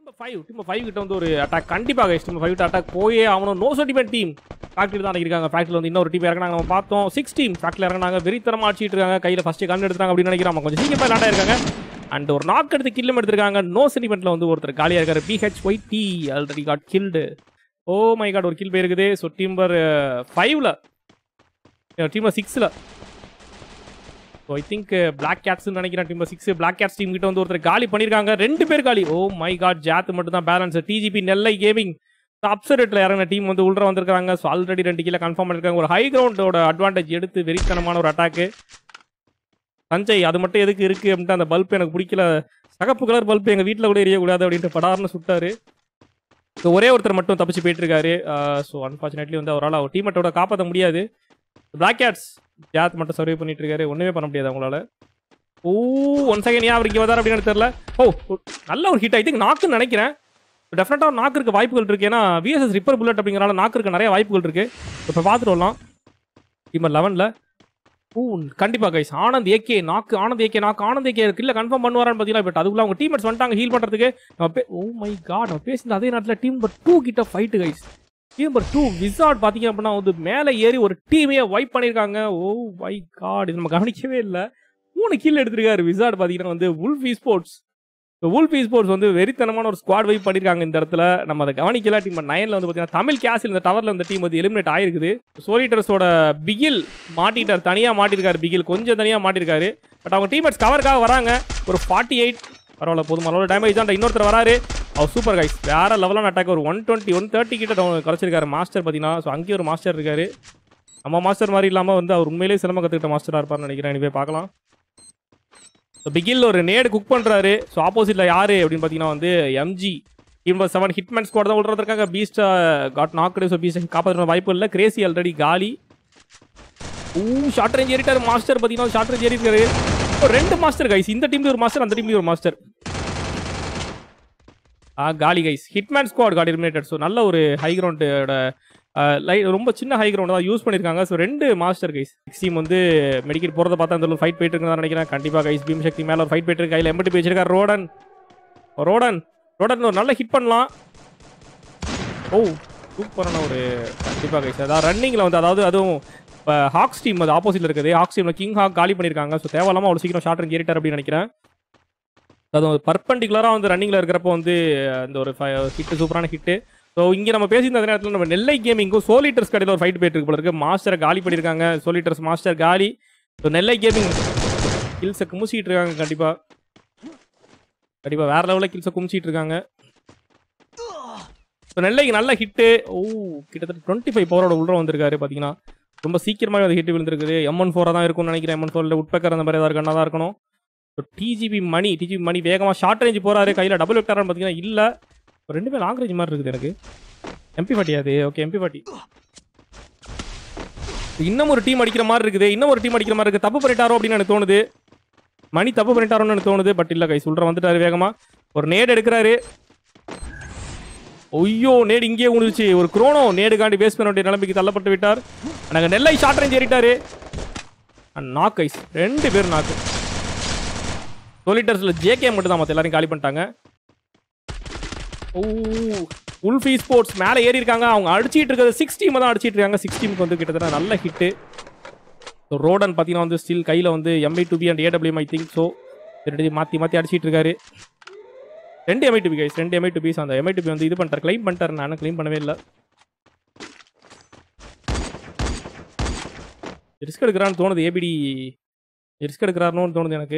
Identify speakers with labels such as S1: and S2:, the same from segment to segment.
S1: Five team five கிட்ட வந்து ஒரு அட்டாக் கண்டிப்பாக கைஸ் டீம் ஃபைவ் கிட்ட அட்டாக் போயே ஆகணும் நோ சென்டிமெண்ட் டீம் ஃபேக்டரி தான் இருக்காங்க ஃபேக்டரியில் வந்து இன்னொரு டீம் இறங்கினாங்க நம்ம பார்த்தோம் சிக்ஸ் டீம் ஃபேக்டரியில் இறங்கினாங்க வெறித்தரமாக அடிச்சிட்டு இருக்காங்க கையில் ஃபஸ்ட்டு கன் எடுத்துறாங்க அப்படின்னு நினைக்கிறோம் அவங்க கொஞ்சம் சீக்கிரமாக லாண்டா இருக்காங்க அண்ட் ஒரு நாக் எடுத்து கில்லும் எடுத்திருக்காங்க நோ சென்டிமெண்ட்டில் வந்து ஒருத்தர் காலியாக இருக்காரு P H Y D already got killed oh my god ஒரு கில் போயிருக்குது ஸோ டீம்பர் ஃபைவ்ல டீம்பர் சிக்ஸில் ஸோ ஐ திங்க் பிளாக் கேட்ஸ்னு நினைக்கிறேன் team six black cats team கிட்ட வந்து ஒருத்தர் காலி பண்ணியிருக்காங்க ரெண்டு பேர் காலி ஓ மை காட் ஜாத் மட்டும் தான் பேலன்ஸ் டிஜிபி நெல்லை கேமிங் அப்சரேட்டில் இறங்கின டீம் வந்து உள்ள வந்திருக்காங்க ஸோ ஆல்ரெடி ரெண்டு கீழே கன்ஃபார்ம் பண்ணியிருக்காங்க ஒரு ஹை கிரவுண்டோட அட்வான்டேஜ் எடுத்து வெறித்தனமான ஒரு அட்டாக்கு சஞ்சய் அது மட்டும் எதுக்கு இருக்கு அப்படின்ட்டு அந்த பல்ப் எனக்கு பிடிக்கல சகப்பு கலர் பல்ப் எங்கள் வீட்டில் கூட எரியக்கூடாது அப்படின்ட்டு படார்னு சுட்டாரு ஸோ ஒரே ஒருத்தர் மட்டும் தப்பிச்சு போயிட்டு இருக்காரு ஸோ அன்ஃபார்ச்சுனேட்லி வந்து அவரால் அவர் டீமேட்டோட காப்பாற்ற முடியாது பிளாக் கேட்ஸ் ஜாத் மட்டும் சர்வே பண்ணிட்டு இருக்காரு ஒண்ணுமே பண்ண முடியாது அவங்களால ஓ ஒன் செகண்ட் ஏன் அவர் இங்கே வந்தார் அப்படின்னு தெரியல ஓ ஓ, நல்ல ஒரு ஹிட் ஐ திங்க் நாக்குன்னு நினைக்கிறேன் டெஃபினட்டாக நாக்கு இருக்க வாய்ப்புகள் இருக்கு ஏன்னா விஎஸ்எஸ் ரிப்பர் புல்லட் அப்படிங்கிறனால நாக்கு இருக்க நிறைய வாய்ப்புகள் இருக்கு இப்போ பார்த்துட்டு வரலாம் டீமர் லெவனில் ஓ கண்டிப்பா guys Anand AK knock Anand AK knock Anand AK இல்ல கன்ஃபார்ம் பண்ணுவாரான்னு பார்த்தீங்கன்னா பட் அதுக்குள்ள அவங்க டீமேட்ஸ் வந்துட்டாங்க ஹீல் பண்றதுக்கு நம்ம பே ஓ மை காட் நம்ம பேசின அதே நேரத்தில் டீம் நம்பர் டூ கிட்ட fight guys team number two wizard பார்த்தீங்க அப்படின்னா வந்து மேலே ஏறி ஒரு டீமையே வைப் பண்ணியிருக்காங்க ஓ மை காட் இது நம்ம கவனிக்கவே இல்லை மூணு கீழே எடுத்திருக்காரு விசார்ட் பார்த்தீங்கன்னா வந்து உல்ஃப் ஸ்போர்ட்ஸ் உல்ஃப் ஸ்போர்ட்ஸ் வந்து வெறித்தனமான ஒரு ஸ்குவாட் வைப் பண்ணியிருக்காங்க இந்த இடத்துல நம்ம அதை கவனிக்கல டீம் நைனில் வந்து பார்த்தீங்கன்னா தமிழ் கேஸில் இந்த டவரில் இந்த டீம் வந்து எலிமினேட் ஆயிருக்குது சோலிட்டர்ஸோட பிகில் மாட்டிட்டார் தனியாக மாட்டிருக்காரு பிகில் கொஞ்சம் தனியாக மாட்டிருக்காரு பட் அவங்க டீமேட்ஸ் கவருக்காக வராங்க ஒரு ஃபார்ட்டி எயிட் பரவாயில்ல போதும் அளவு டேமேஜ் தான் இன்னொருத்தர் வராரு அவர் சூப்பர் கைஸ் வேற லெவலான அட்டாக் ஒரு ஒன் டுவெண்ட்டி ஒன் தேர்ட்டி கிட்ட down குறைச்சிருக்காரு மாஸ்டர் பார்த்தீங்கன்னா ஸோ அங்கேயும் ஒரு மாஸ்டர் இருக்காரு நம்ம மாஸ்டர் மாதிரி இல்லாமல் வந்து அவர் உண்மையிலேயே சிலம்ப கற்றுக்கிட்ட மாஸ்டராக இருப்பார்னு நினைக்கிறேன் இனிமே பார்க்கலாம் ஸோ பிகில் ஒரு நேடு குக் பண்ணுறாரு ஸோ ஆப்போசிட்டில் யார் அப்படின்னு பார்த்தீங்கன்னா வந்து MG team seven hitman squad தான் உள்ள இருக்காங்க beast god knock so beast காப்பாற்ற வாய்ப்பு இல்லை கிரேசி ஆல்ரெடி காலி ஊ ஷார்ட் ரேஞ்ச் ஏறிட்டாரு மாஸ்டர் பார்த்தீங்கன்னா ஷார்ட் ரேஞ்ச் ஏறிட்டாரு ஓ, ரெண்டு மாஸ்டர் கைஸ் இந்த டீம்ல ஒரு மாஸ்டர் அந்த டீம்ல ஒரு மாஸ்டர் ஆ காலி guys hitman squad got eliminated so நல்ல ஒரு ஹை கிரவுண்டோட லை ரொம்ப சின்ன ஹை கிரவுண்ட் தான் யூஸ் பண்ணியிருக்காங்க ஸோ ரெண்டு மாஸ்டர் கைஸ் டீம் வந்து மெடிக்கல் போகிறத பார்த்தா அந்த ஃபைட் போயிட்டு இருக்குன்னு நினைக்கிறேன் கண்டிப்பாக கைஸ் பீம் சக்தி மேலே ஒரு ஃபைட் போயிட்டு இருக்கு கையில் எம்பட்டி வச்சிருக்காரு ரோடன் ரோடன் ரோடன் ஒரு நல்ல ஹிட் பண்ணலாம் ஓ சூப்பரான ஒரு கண்டிப்பாக கைஸ் அதாவது ரன்னிங்கில் வந்து அதாவது அதுவும் இப்போ ஹாக்ஸ் டீம் அது ஆப்போசிட்டில் இருக்குது ஹாக்ஸ் டீமில் கிங் ஹாக் காலி பண்ணியிருக்காங்க ஸோ தேவையில்லாமல் அவ்வளோ சீக்கிரம் ஷார்ட் ரன் ஏறிட்டார் அப்படின்னு நினைக்கிறேன் அதுவும் பர்பண்டிகுலராக வந்து ரன்னிங்கில் இருக்கிறப்போ வந்து அந்த ஒரு ஹிட்டு சூப்பரான ஹிட்டு ஸோ இங்கே நம்ம பேசியிருந்த அந்த நேரத்தில் நம்ம நெல்லை கேமிங்கும் சோலிட்டர்ஸ் கடையில் ஒரு ஃபைட் போயிட்டு இருக்கு போல இருக்கு மாஸ்டரை காலி பண்ணியிருக்காங்க சோலிட்டர்ஸ் மாஸ்டர் காலி ஸோ நெல்லை கேமிங் கில்ஸை குமிச்சிட்டு இருக்காங்க கண்டிப்பாக கண்டிப்பாக வேற லெவலில் கில்ஸை குமிச்சிட்டு இருக்காங்க ஸோ நெல்லைக்கு நல்ல ஹிட்டு ஓ கிட்டத்தட்ட டுவெண்ட்டி ஃபைவ் பவரோட உள்ள வந்திருக்காரு பார்த்தீங்கன்னா ரொம்ப சீக்கிரமாக அந்த ஹிட் விழுந்திருக்குது எம்என் ஃபோராக தான் இருக்கும்னு நினைக்கிறேன் எம்என் ஃபோரில் உட்பக்கர் அந்த மாதிரி ஏதாவது இருக்கா தான் இருக்கணும் so DGP Mani DGP Mani வேகமாக ஷார்ட் ரேஞ்ச் போறாரு கையில் டபுள் வெக்டாரான்னு பார்த்தீங்கன்னா இல்லை ரெண்டு பேர் லாங் ரேஞ்ச் மாதிரி இருக்குது எனக்கு எம்பி ஃபார்ட்டி அது ஓகே எம்பி ஃபார்ட்டி இன்னும் ஒரு டீம் அடிக்கிற மாதிரி இருக்குது இன்னும் ஒரு டீம் அடிக்கிற மாதிரி இருக்குது தப்பு பண்ணிட்டாரோ அப்படின்னு எனக்கு தோணுது மணி தப்பு பண்ணிட்டாரோன்னு எனக்கு தோணுது பட் இல்லை கை சொல்ற வந்துட்டாரு வேகமா ஒரு நேடு எடுக்கிறாரு ஐயோ நேடு இங்கேயே உணுச்சு ஒரு குரோனோ நேடு காண்டி பேஸ் பண்ண வேண்டிய நிலைமைக்கு தள்ளப்பட்டு விட்டார் நாங்கள் நெல்லை ஷார்ட் ரேஞ்ச் ஏறிட்டாரு நாக் ஐஸ் ரெண்டு பேர் நாக்கு சோலிட்டர்ஸில் ஜேகே மட்டும் தான் மற்ற எல்லாரையும் காலி பண்ணிட்டாங்க ஓ உல்ஃபி ஸ்போர்ட்ஸ் மேலே ஏறி இருக்காங்க அவங்க அடிச்சிட்டு இருக்கிறது சிக்ஸ் டீம் தான் அடிச்சிட்டு இருக்காங்க சிக்ஸ் டீமுக்கு வந்து கிட்டத்தட்ட நல்ல ஹிட்டு ஸோ ரோடன் பார்த்தீங்கன்னா வந்து ஸ்டில் கையில் வந்து M I two B and AWM I think so ரெண்டு மாற்றி மாற்றி அடிச்சிட்டு இருக்காரு ரெண்டு எம்ஐ டு பி கைஸ் ரெண்டு எம்ஐ டு பிஸ் அந்த எம்ஐ டு பி வந்து இது பண்ணிட்டார் க்ளைம் பண்ணிட்டார் நான் க்ளைம் பண்ணவே இல்லை ரிஸ்க் எடுக்கிறான்னு தோணுது ஏபிடி ரிஸ்க் எடுக்கிறாருன்னு தோணுது எனக்கு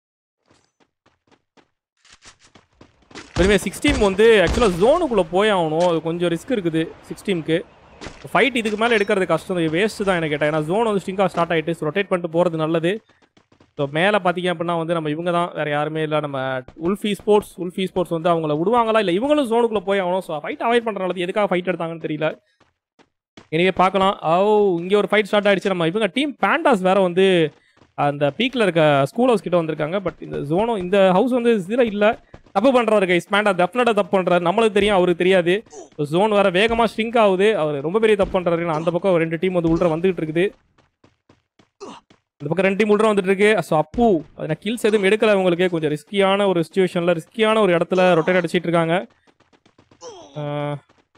S1: பெருமே சிக்ஸ் டீம் வந்து ஆக்சுவலாக ஜோனுக்குள்ளே போய் ஆகணும் அது கொஞ்சம் ரிஸ்க் இருக்குது சிக்ஸ் டீமுக்கு ஃபைட் இதுக்கு மேலே எடுக்கிறது கஷ்டம் வேஸ்ட் தான் எனக்கு கேட்டேன் ஏன்னா ஜோன் வந்து ஸ்டிங்காக ஸ்டார்ட் ஆகிட்டு ரொட்டேட் பண்ணிட்டு போகிறது நல்லது ஸோ மேலே பார்த்தீங்க அப்படின்னா வந்து நம்ம இவங்க தான் வேறு யாருமே இல்லை நம்ம உல்ஃபி ஸ்போர்ட்ஸ் உல்ஃபி ஸ்போர்ட்ஸ் வந்து அவங்கள விடுவாங்களா இல்லை இவங்களும் ஜோனுக்குள்ளே போய் ஆகணும் ஸோ ஃபைட் அவாய்ட் பண்ணுறது எதுக்காக ஃபைட் எடுத்தாங்கன்னு தெரியல எனவே பார்க்கலாம் ஓ இங்கே ஒரு ஃபைட் ஸ்டார்ட் ஆயிடுச்சு நம்ம இவங்க டீம் பேண்டாஸ் வேற வந்து அந்த பீக்கில் இருக்க ஸ்கூல் ஹவுஸ் கிட்ட வந்திருக்காங்க பட் இந்த ஜோனும் இந்த ஹவுஸ் வந்து இதில் இல்லை தப்பு பண்ணுறாரு கைஸ் பேண்டா டெஃபினட்டாக தப்பு பண்ணுறாரு நம்மளுக்கு தெரியும் அவருக்கு தெரியாது ஜோன் வேற வேகமாக ஸ்ட்ரிங்க் ஆகுது அவர் ரொம்ப பெரிய தப்பு பண்ணுறாரு அந்த பக்கம் ரெண்டு டீம் வந்து உள்ள வந்துகிட்டு இருக்குது இந்த பக்கம் ரெண்டு டீம் உள்ள வந்துட்டு இருக்கு ஸோ அப்பு அதில் கில்ஸ் எதுவும் எடுக்கல உங்களுக்கு கொஞ்சம் ரிஸ்கியான ஒரு சுச்சுவேஷனில் ரிஸ்கியான ஒரு இடத்துல ரொட்டேட் அடிச்சிட்டு இருக்காங்க ஆஹ்.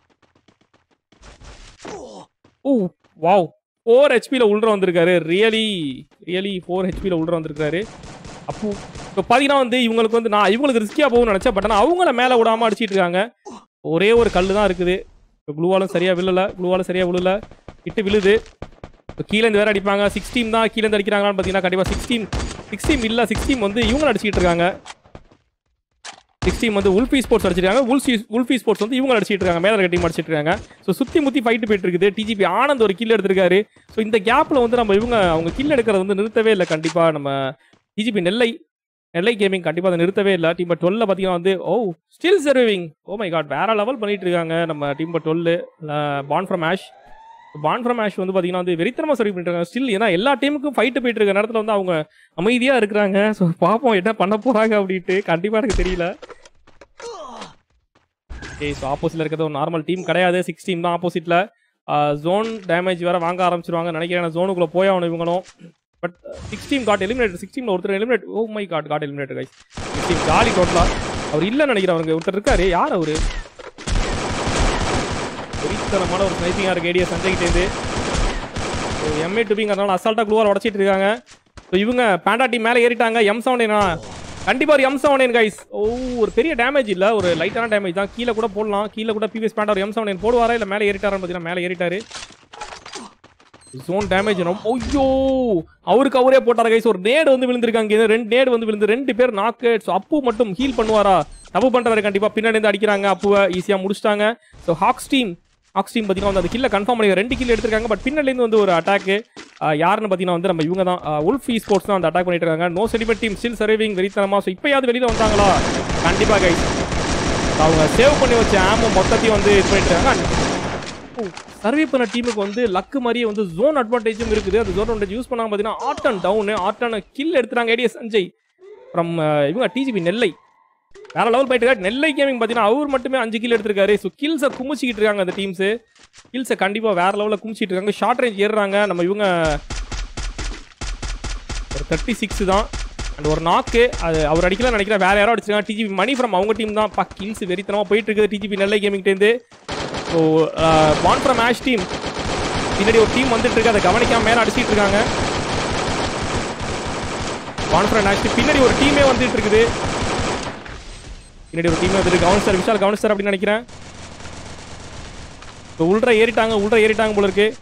S1: ஓ வாவ் ஃபோர் ஹெச்பியில் உள்ள வந்திருக்காரு ரியலி ரியலி ஃபோர் ஹெச்பியில் உள்ள வந்திருக்காரு அப்போ இப்போ பார்த்தீங்கன்னா வந்து இவங்களுக்கு வந்து நான் இவங்களுக்கு ரிஸ்கியாக போகும்னு நினச்சேன் பட் ஆனால் அவங்கள மேலே விடாம அடிச்சிட்டு இருக்காங்க ஒரே ஒரு கல் தான் இருக்குது இப்போ க்ளூவாலும் சரியாக விழல க்ளூவாலும் சரியாக விழல இட்டு விழுது இப்போ கீழே இருந்து வேற அடிப்பாங்க சிக்ஸ் டீம் தான் கீழே இருந்து அடிக்கிறாங்களான்னு பார்த்தீங்கன்னா கண்டிப்பாக சிக்ஸ் டீம் சிக்ஸ் டீம் இல்லை சிக்ஸ் டீம் வந்து இவங்க அடிச்சிட்டு இருக்காங்க சிக்ஸ் டீம் வந்து உல்ஃபி ஸ்போர்ட்ஸ் அடிச்சிருக்காங்க உல்ஃபி உல்ஃபி ஸ்போர்ட்ஸ் வந்து இவங்க அடிச்சிட்டு இருக்காங்க மேலே இருக்க டீம் அடிச்சிட்டு இருக்காங்க ஸோ சுற்றி முற்றி ஃபைட்டு போயிட்டு இருக்குது டிஜிபி ஆனந்த் ஒரு கில் எடுத்திருக்காரு ஸோ இந்த கேப்பில் வந்து நம்ம இவங்க அவங்க கில் எடுக்கிறத வந்து நிறுத்தவே இல்லை கண்டிப்பாக நம்ம டிஜிபி நெல்லை நெல்லை கேமிங் கண்டிப்பாக அதை நிறுத்தவே இல்லை டீம் டுவெல்ல பார்த்தீங்கன்னா வந்து oh still serving oh my god வேற லெவல் பண்ணிட்டு இருக்காங்க நம்ம team twelve born from ash born from ash வந்து பார்த்தீங்கன்னா வந்து வெறித்தனமாக சர்வ் பண்ணிட்டு இருக்காங்க ஸ்டில் ஏன்னா எல்லா டீமுக்கும் ஃபைட்டு போயிட்டு இருக்க நேரத்தில் வந்து அவங்க அமைதியாக இருக்கிறாங்க ஸோ பார்ப்போம் என்ன பண்ண போகிறாங்க அப்படின்ட்டு கண்டிப்பாக எனக்கு தெரியல ஓகே ஸோ ஆப்போசிட்ல இருக்கிறது ஒரு நார்மல் டீம் கிடையாது சிக்ஸ் டீம் தான் ஆப்போசிட்ல ஜோன் டேமேஜ் வேற வாங்க ஆரம்பிச்சிருவாங்க நினைக்கிறேன் ஜோனுக்குள்ள போய் ஆகணும் இவங்களும் but six team got eliminate six டீம்ல ஒருத்தர் eliminate oh my god god eliminate guys six team காலி டோட்டலா அவர் இல்லைன்னு நினைக்கிறேன் அவருக்கு ஒருத்தர் இருக்காரு யார் அவரு வெறித்தனமான ஒரு ஸ்னைப்பிங்காக இருக்கு ஏடியா சஞ்சய் கிட்டேருந்து ஸோ எம்ஏ டுபிங்கிறதுனால அசால்ட்டாக குளூவார் உடச்சிட்டு இருக்காங்க ஸோ இவங்க பேண்டா டீம் மேலே ஏறிட்டாங்க எம் செவன்டேனா கண்டிப்பாக ஒரு எம் செவன் கைஸ் ஓ ஒரு பெரிய டேமேஜ் இல்லை ஒரு லைட்டான டேமேஜ் தான் கீழே கூட போடலாம் கீழே கூட பிவிஎஸ் பேண்டா ஒரு எம் செவன் போடுவாரா இல்லை மேலே ஏறிட்டாரான்னு பார்த்தீங்கன்னா மேலே ஏறிட்டாரு ஜோன் டேமேஜ் ரொம்ப ஐயோ அவருக்கு அவரே போட்டார் கைஸ் ஒரு நேடு வந்து விழுந்திருக்காங்க இது ரெண்டு நேடு வந்து விழுந்து ரெண்டு பேர் நாக்கு ஸோ அப்பு மட்டும் ஹீல் பண்ணுவாரா தப்பு பண்றாரு கண்டிப்பா பின்னாடி இருந்து அடிக்கிறாங்க அப்புவை ஈஸியா முடிச்சிட்டாங்க so hawks team hawks team பார்த்தீங்கன்னா வந்து அந்த கில்ல கன்ஃபார்ம் பண்ணி ரெண்டு கில் எடுத்திருக்காங்க பட் பின்னாடிலேருந்து வந்து ஒரு அட்டாக்கு யாருன்னு பார்த்தீங்கன்னா வந்து நம்ம இவங்க தான் உல்ஃப் இ ஸ்போர்ட்ஸ் தான் அந்த அட்டாக் பண்ணிட்டு இருக்காங்க no sentiment team still serving வெறித்தனமா ஸோ இப்போயாவது வெளியில வந்தாங்களா கண்டிப்பா கைஸ் அவங்க சேவ் பண்ணி வச்ச ஆமோ மொத்தத்தையும் வந்து இது பண்ணிட்டு இருக்காங்க சர்வே பண்ண டீமுக்கு வந்து லக்கு மாதிரியே வந்து ஜோன் அட்வான்டேஜும் இருக்குது அந்த ஜோன் அட்வான்டேஜ் யூஸ் பண்ணாம பார்த்தீங்கன்னா ஆட்டன் டவுனு ஆட்டன் கில் எடுத்துறாங்க ஏடிய சஞ்சய் ஃப்ரம் இவங்க டிஜிபி நெல்லை வேற லெவல் போயிட்டு இருக்காரு நெல்லை கேமிங் பார்த்தீங்கன்னா அவர் மட்டுமே அஞ்சு கில் எடுத்திருக்காரு ஸோ கில்ஸை குமிச்சிக்கிட்டு இருக்காங்க அந்த டீம்ஸ் கில்ஸை கண்டிப்பாக வேற லெவலில் குமிச்சிட்டு இருக்காங்க ஷார்ட் ரேஞ்ச் ஏறுறாங்க நம்ம இவங்க ஒரு தேர்ட்டி சிக்ஸ் தான் அண்ட் ஒரு நாக்கு அது அவர் அடிக்கல நினைக்கிறேன் வேற யாரோ அடிச்சிருக்காங்க டிஜிபி மணி ஃப்ரம் அவங்க டீம் தான் பா கில்ஸ் வெறித்தனமாக போயிட்டு இருக்குது டிஜிபி நெல்லை கேமிங்டேருந்து so born from ash team பின்னாடி ஒரு டீம் வந்துட்டு இருக்கு அதை கவனிக்காம மேலே அடிச்சிட்டு இருக்காங்க பான் ஃப்ரம் ஆஷ் டீம் பின்னாடி ஒரு டீமே வந்துட்டு இருக்குது பின்னாடி ஒரு டீம் வந்துட்டு கவனிச்சார் விஷால் கவனிச்சார் அப்படின்னு நினைக்கிறேன் இப்போ உள்ற ஏறிட்டாங்க உள்ற ஏறிட்டாங்க போல இருக்கு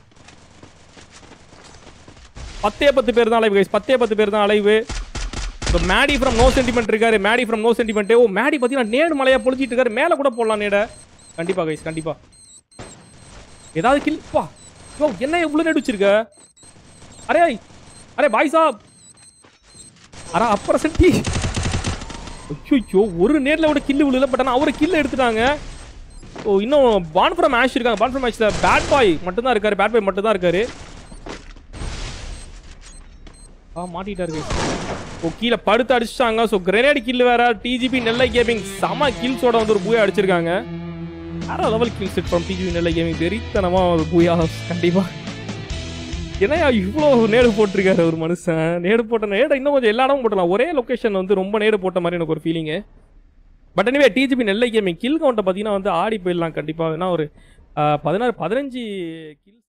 S1: பத்தே பத்து பேர் தான் அலைவு guys. பத்தே பத்து பேர் தான் அலைவு இப்போ மேடி ஃப்ரம் நோ சென்டிமெண்ட் இருக்காரு Maddy from no sentiment oh Maddy பார்த்தீங்கன்னா நேடு மலையா பொழிச்சிட்டு இருக்காரு மேலே கூட போடலாம் நேட கண்டிப்பா கைஸ் கண்டிப்பா ஏதாவது கில் பா ஓ என்ன இவ்வளோ நேடு வச்சிருக்க அரே அரே பாய் சாப் அரா அப்புறம் செட்டி ஐயோ ஒரு நேரில் விட கில்லு விழுல பட் ஆனால் அவரை கில்ல எடுத்துட்டாங்க ஓ இன்னும் பான் ஃப்ரம் மேட்ச் இருக்காங்க பான் ஃப்ரம் மேட்ச்ல பேட் பாய் மட்டும் தான் இருக்காரு பேட் பாய் மட்டும் தான் இருக்காரு ஆ மாட்டிட்டாரு guys. ஓ கீழே படுத்து அடிச்சிட்டாங்க ஸோ கிரனேட் கில் வேற டிஜிபி நெல்லை கேமிங் செம கில்ஸோட வந்து ஒரு பூயா அடிச்சிருக்காங்க வேற level kill set from DGP Nellai gaming வெறித்தனமா ஒரு பூயா கண்டிப்பா என்னையா இவ்வளோ நேடு போட்டிருக்காரு ஒரு மனுஷன் நேடு போட்ட நேடு இன்னும் கொஞ்சம் எல்லா இடமும் போட்டலாம் ஒரே லொக்கேஷன் வந்து ரொம்ப நேடு போட்ட மாதிரி எனக்கு ஒரு feeling but anyway DGP Nellai gaming kill கவுண்ட்டை பார்த்தீங்கன்னா வந்து ஆடி போயிடலாம் கண்டிப்பாக ஏன்னா ஒரு ஆஹ், பதினாறு பதினஞ்சு கில்